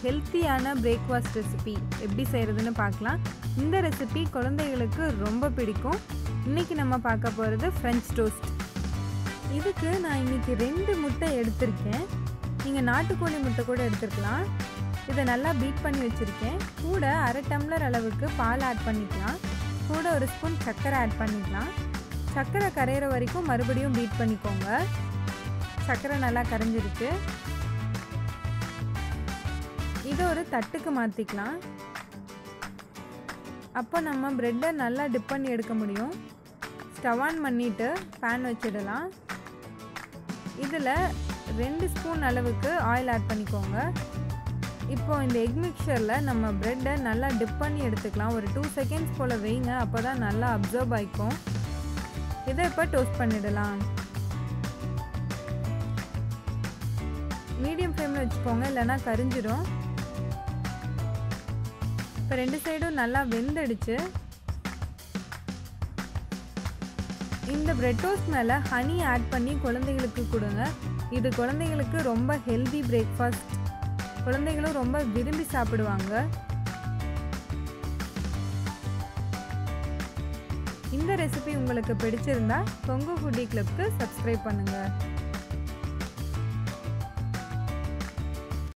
ஹெல்த்தியான breakfast recipe எப்படி செய்கிறதுன்னு பார்க்கலாம் இந்த ரெசிபி குழந்தைகளுக்கு ரொம்ப பிடிக்கும் இன்றைக்கி நம்ம பார்க்க போகிறது ஃப்ரெஞ்ச் டோஸ்ட் இதுக்கு நான் இன்றைக்கி ரெண்டு முட்டை எடுத்திருக்கேன் நீங்கள் நாட்டுக்கோழி முட்டை கூட எடுத்துருக்கலாம் இதை நல்லா பீட் பண்ணி வச்சுருக்கேன் கூட அரை டம்ளர் அளவுக்கு பால் ஆட் பண்ணிக்கலாம் கூட ஒரு ஸ்பூன் சர்க்கரை ஆட் பண்ணிக்கலாம் சர்க்கரை கரையிற வரைக்கும் மறுபடியும் பீட் பண்ணிக்கோங்க சர்க்கரை நல்லா கரைஞ்சிருக்கு இதை ஒரு தட்டுக்கு மாற்றிக்கலாம் அப்போ நம்ம ப்ரெட்டை நல்லா டிப் பண்ணி எடுக்க முடியும் ஸ்டவ் ஆன் பண்ணிவிட்டு பேன் வச்சிடலாம் இதில் ரெண்டு ஸ்பூன் அளவுக்கு ஆயில் ஆட் பண்ணிக்கோங்க இப்போ இந்த எக் மிக்சரில் நம்ம ப்ரெட்டை நல்லா டிப் பண்ணி எடுத்துக்கலாம் ஒரு டூ செகண்ட்ஸ் போல் வைங்க அப்போ தான் நல்லா அப்சர்வ் ஆகிக்கும் இதை இப்போ டோஸ்ட் பண்ணிடலாம் மீடியம் ஃப்ளேமில் வச்சுக்கோங்க இல்லைன்னா கரிஞ்சிடும் இப்போ ரெண்டு சைடும் நல்லா வெந்துடுச்சு இந்த பிரெட் டோஸ்ட் மேலே ஹனி ஆட் பண்ணி குழந்தைகளுக்கு கொடுங்க இது குழந்தைங்களுக்கு ரொம்ப ஹெல்தி பிரேக்ஃபாஸ்ட் குழந்தைகளும் ரொம்ப விரும்பி சாப்பிடுவாங்க இந்த ரெசிபி உங்களுக்கு பிடிச்சிருந்தா கொங்கு ஃபுட்டி கிளப்க்கு சப்ஸ்கிரைப் பண்ணுங்கள்